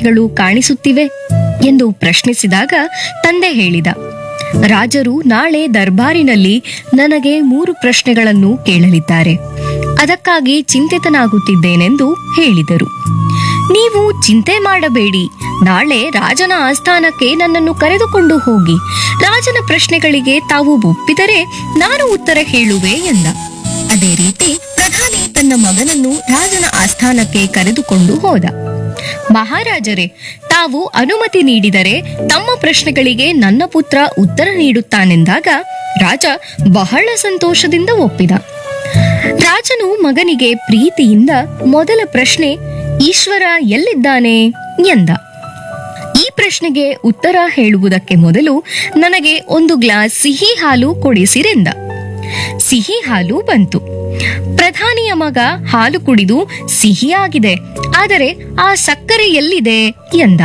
ಸಂಖ್ಯೆಗಳು ಕಾಣಿಸುತ್ತಿವೆ ಎಂದು ಪ್ರಶ್ನಿಸಿದಾಗ ತಂದೆ ಹೇಳಿದ ರಾಜರು ನಾಳೆ ದರ್ಬಾರಿನಲ್ಲಿ ನನಗೆ ಮೂರು ಪ್ರಶ್ನೆಗಳನ್ನು ಕೇಳಲಿದ್ದಾರೆ ಅದಕ್ಕಾಗಿ ಚಿಂತಿತನಾಗುತ್ತಿದ್ದೇನೆಂದು ಹೇಳಿದರು ನೀವು ಚಿಂತೆ ಮಾಡಬೇಡಿ ನಾಳೆ ರಾಜನ ಆಸ್ಥಾನಕ್ಕೆ ನನ್ನನ್ನು ಕರೆದುಕೊಂಡು ಹೋಗಿ ರಾಜನ ಪ್ರಶ್ನೆಗಳಿಗೆ ತಾವು ಒಪ್ಪಿದರೆ ನಾನು ಉತ್ತರ ಹೇಳುವೆ ಎಂದ ಅದೇ ರೀತಿ ಪ್ರಧಾನಿ ತನ್ನ ಮಗನನ್ನು ರಾಜನ ಆಸ್ಥಾನಕ್ಕೆ ಕರೆದುಕೊಂಡು ಹೋದ ಮಹಾರಾಜರೇ ತಾವು ಅನುಮತಿ ನೀಡಿದರೆ ತಮ್ಮ ಪ್ರಶ್ನೆಗಳಿಗೆ ನನ್ನ ಪುತ್ರ ಉತ್ತರ ನೀಡುತ್ತಾನೆಂದಾಗ ರಾಜ ಬಹಳ ಸಂತೋಷದಿಂದ ಒಪ್ಪಿದ ರಾಜನು ಮಗನಿಗೆ ಪ್ರೀತಿಯಿಂದ ಮೊದಲ ಪ್ರಶ್ನೆ ಈಶ್ವರ ಎಲ್ಲಿದ್ದಾನೆ ಎಂದ ಈ ಪ್ರಶ್ನೆಗೆ ಉತ್ತರ ಹೇಳುವುದಕ್ಕೆ ಮೊದಲು ನನಗೆ ಒಂದು ಗ್ಲಾಸ್ ಸಿಹಿ ಹಾಲು ಕೊಡಿಸಿರೆಂದ ಸಿಹಿ ಹಾಲು ಬಂತು ಪ್ರಧಾನಿಯ ಮಗ ಹಾಲು ಕುಡಿದು ಸಿಹಿಯಾಗಿದೆ ಆದರೆ ಆ ಸಕ್ಕರೆ ಎಲ್ಲಿದೆ ಎಂದ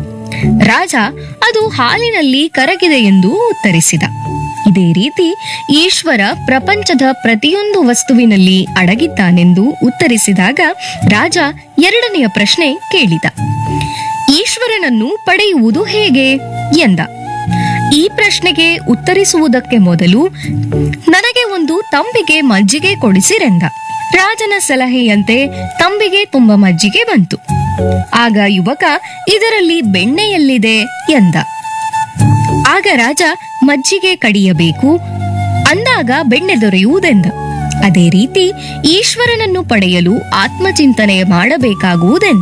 ರಾಜ ಅದು ಹಾಲಿನಲ್ಲಿ ಕರಗಿದೆ ಎಂದು ಉತ್ತರಿಸಿದ ಇದೇ ರೀತಿ ಈಶ್ವರ ಪ್ರಪಂಚದ ಪ್ರತಿಯೊಂದು ವಸ್ತುವಿನಲ್ಲಿ ಅಡಗಿದ್ದಾನೆಂದು ಉತ್ತರಿಸಿದಾಗ ರಾಜ ಎರಡನೆಯ ಪ್ರಶ್ನೆ ಕೇಳಿದ ಈಶ್ವರನನ್ನು ಪಡೆಯುವುದು ಹೇಗೆ ಎಂದ ಈ ಪ್ರಶ್ನೆಗೆ ಉತ್ತರಿಸುವುದಕ್ಕೆ ಮೊದಲು ನನಗೆ ಒಂದು ತಂಬಿಗೆ ಮಜ್ಜಿಗೆ ಕೊಡಿಸಿರೆಂದ ರಾಜನ ಸಲಹೆಯಂತೆ ತಂಬಿಗೆ ತುಂಬ ಮಜ್ಜಿಗೆ ಬಂತು ಆಗ ಯುವಕ ಇದರಲ್ಲಿ ಬೆಣ್ಣೆ ಎಲ್ಲಿದೆ ಎಂದ ಆಗ ರಾಜ ಮಜ್ಜಿಗೆ ಕಡಿಯಬೇಕು ಅಂದಾಗ ಬೆಣ್ಣೆ ದೊರೆಯುವುದೆಂದ ಅದೇ ರೀತಿ ಈಶ್ವರನನ್ನು ಪಡೆಯಲು ಆತ್ಮಚಿಂತನೆ ಮಾಡಬೇಕಾಗುವುದೆಂದ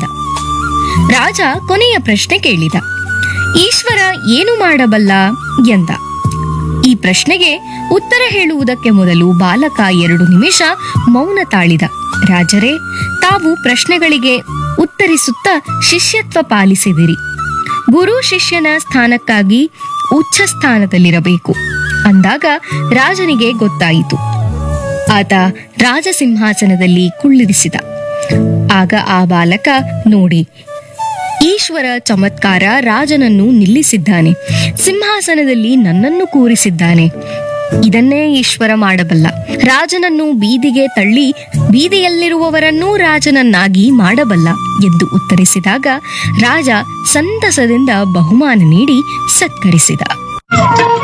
ರಾಜ ಕೊನೆಯ ಪ್ರಶ್ನೆ ಕೇಳಿದ ಈಶ್ವರ ಏನು ಮಾಡಬಲ್ಲ ಎಂದ ಈ ಪ್ರಶ್ನೆಗೆ ಉತ್ತರ ಹೇಳುವುದಕ್ಕೆ ಮೊದಲು ಬಾಲಕ ಎರಡು ನಿಮಿಷ ಮೌನ ತಾಳಿದ ರಾಜರೇ ತಾವು ಪ್ರಶ್ನೆಗಳಿಗೆ ಉತ್ತರಿಸುತ್ತಾ ಶಿಷ್ಯತ್ವ ಪಾಲಿಸಿದಿರಿ ಗುರು ಶಿಷ್ಯನ ಸ್ಥಾನಕ್ಕಾಗಿ ಉಚ್ಚ ಸ್ಥಾನದಲ್ಲಿರಬೇಕು ಅಂದಾಗ ರಾಜನಿಗೆ ಗೊತ್ತಾಯಿತು ಆತ ರಾಜಸಿಂಹಾಸನದಲ್ಲಿ ಕುಳ್ಳಿರಿಸಿದ ಆಗ ಆ ಬಾಲಕ ನೋಡಿ ಈಶ್ವರ ಚಮತ್ಕಾರ ರಾಜನನ್ನು ನಿಲ್ಲಿಸಿದ್ದಾನೆ ಸಿಂಹಾಸನದಲ್ಲಿ ನನ್ನನ್ನು ಕೂರಿಸಿದ್ದಾನೆ ಇದನ್ನೇ ಈಶ್ವರ ಮಾಡಬಲ್ಲ ರಾಜನನ್ನು ಬೀದಿಗೆ ತಳ್ಳಿ ಬೀದಿಯಲ್ಲಿರುವವರನ್ನೂ ರಾಜನನ್ನಾಗಿ ಮಾಡಬಲ್ಲ ಎಂದು ಉತ್ತರಿಸಿದಾಗ ರಾಜ ಸಂತಸದಿಂದ ಬಹುಮಾನ ನೀಡಿ ಸತ್ಕರಿಸಿದ